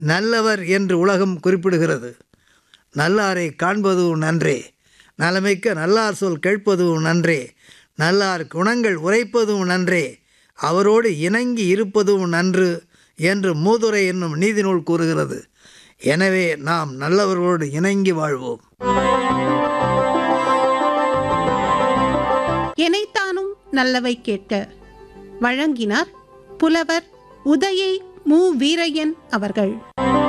நல்லவர் என்று உலகம் குறிப்பிடுகிறது நல்லாரை காண்பதும் நன்றே நலமிக்க நல்லார் சொல் கேட்பதும் நன்றே நல்லார் குணங்கள் உரைப்பதும் நன்றே அவரோடு இணங்கி இருப்பதும் நன்று என்று மூதுரை என்னும் நீதிநூல் கூறுகிறது எனவே நாம் நல்லவர்களோடு இணங்கி வாழ்வோம் எனைத்தானும் நல்லவை கேட்க வழங்கினார் புலவர் உதயை மு வீரையன் அவர்கள்